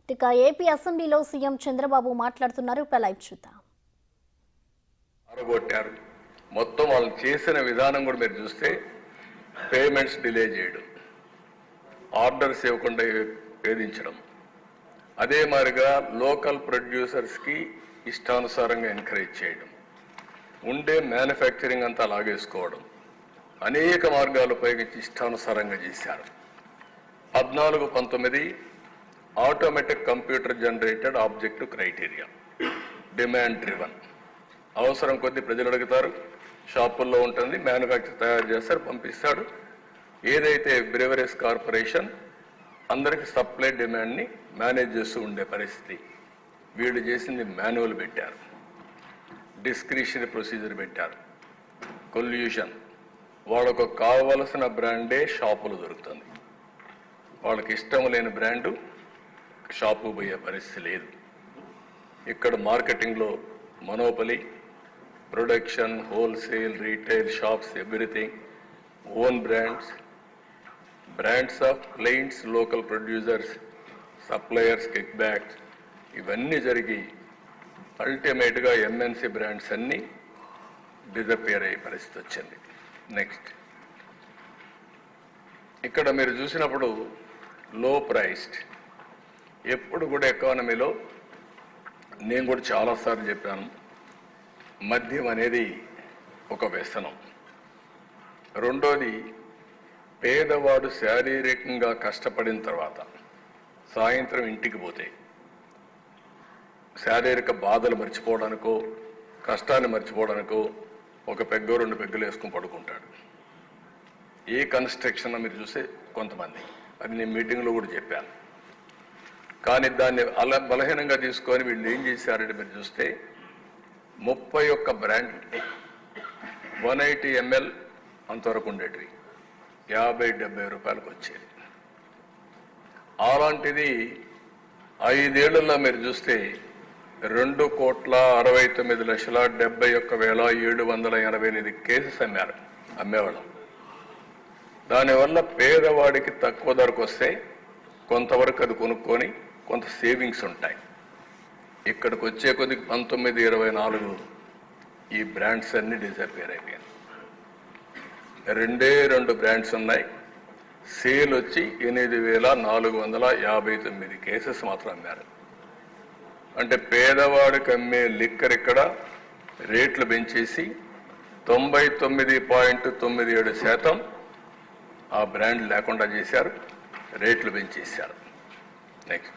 ఇక ఏపీ అసెంబ్లీలో సీఎం చంద్రబాబు మాట్లాడుతున్నారు ఇప్పుడు లైవ్ చూద్దాం అరగొట్టారు మొత్తం వాళ్ళు చేసిన విధానం కూడా మీరు చూస్తే పేమెంట్స్ డిలే చేయడం ఆర్డర్స్ ఇవ్వకుండా వేధించడం అదే మాదిరిగా లోకల్ ప్రొడ్యూసర్స్కి ఇష్టానుసారంగా ఎంకరేజ్ చేయడం ఉండే మ్యానుఫ్యాక్చరింగ్ అంతా లాగేసుకోవడం అనేక మార్గాలు ఉపయోగించి ఇష్టానుసారంగా చేశారు పద్నాలుగు పంతొమ్మిది automatic computer generated objective criteria demand driven అవసరం కొద్ది ప్రజలు అడుగుతారు షాపుల్లో ఉంటుంది మ్యానుఫ్యాక్చర్ తయారు చేస్తారు పంపిస్తాడు ఏదైతే బ్రెవరీస్ కార్పొరేషన్ అందరికి సప్లై డిమాండ్ని మేనేజ్ చేస్తూ ఉండే పరిస్థితి వీళ్ళు చేసింది మాన్యువల్ పెట్టారు డిస్క్రిషనరీ ప్రొసీజర్ పెట్టారు కొల్యూషన్ వాళ్ళకు కావలసిన బ్రాండే షాపులు దొరుకుతుంది వాళ్ళకి ఇష్టం లేని బ్రాండు షాపు పోయే పరిస్థితి లేదు ఇక్కడ మార్కెటింగ్లో monopoly production wholesale retail shops everything own brands brands of clients local producers suppliers kick backs ఇవన్నీ జరిగి అల్టిమేట్గా ఎంఎన్సి బ్రాండ్స్ అన్నీ డిజపియర్ అయ్యే పరిస్థితి వచ్చింది నెక్స్ట్ ఇక్కడ మీరు చూసినప్పుడు లో ప్రైస్డ్ ఎప్పుడు కూడా ఎకానమీలో నేను కూడా చాలాసార్లు చెప్పాను మద్యం అనేది ఒక వ్యసనం రెండోది పేదవాడు శారీరకంగా కష్టపడిన తర్వాత సాయంత్రం ఇంటికి పోతే శారీరక బాధలు మర్చిపోవడానికో కష్టాన్ని మర్చిపోవడానికో ఒక పెగ్గో రెండు పెగ్గులు వేసుకుని పడుకుంటాడు ఏ కన్స్ట్రక్షన్ మీరు చూస్తే కొంతమంది అది నేను మీటింగ్లో కూడా చెప్పాను కానీ దాన్ని అలా బలహీనంగా తీసుకొని వీళ్ళు ఏం చేశారంటే మీరు చూస్తే ముప్పై ఒక్క బ్రాండ్ వన్ ఎయిటీ ఎంఎల్ అంతవరకు ఉండేటివి యాభై డెబ్బై రూపాయలకు వచ్చేది అలాంటిది ఐదేళ్లలో మీరు చూస్తే రెండు కోట్ల అరవై తొమ్మిది లక్షల డెబ్బై ఒక్క వేల ఏడు వందల ఎనభై ఎనిమిది కేసెస్ అమ్మారు అమ్మేవాళ్ళం దానివల్ల పేదవాడికి తక్కువ ధరకు వస్తే కొంతవరకు అది కొనుక్కొని కొంత సేవింగ్స్ ఉంటాయి ఇక్కడికి వచ్చే కొద్ది పంతొమ్మిది ఇరవై నాలుగు ఈ బ్రాండ్స్ అన్ని డిసపేర్ అయిపోయాయి రెండే రెండు బ్రాండ్స్ ఉన్నాయి సేల్ వచ్చి ఎనిమిది వేల నాలుగు వందల యాభై తొమ్మిది కేసెస్ మాత్రం అమ్మారు అంటే పేదవాడికి అమ్మే లిక్కర్ ఇక్కడ రేట్లు పెంచేసి తొంభై తొమ్మిది పాయింట్ తొమ్మిది ఏడు శాతం ఆ బ్రాండ్ లేకుండా చేశారు రేట్లు పెంచేశారు నెక్స్ట్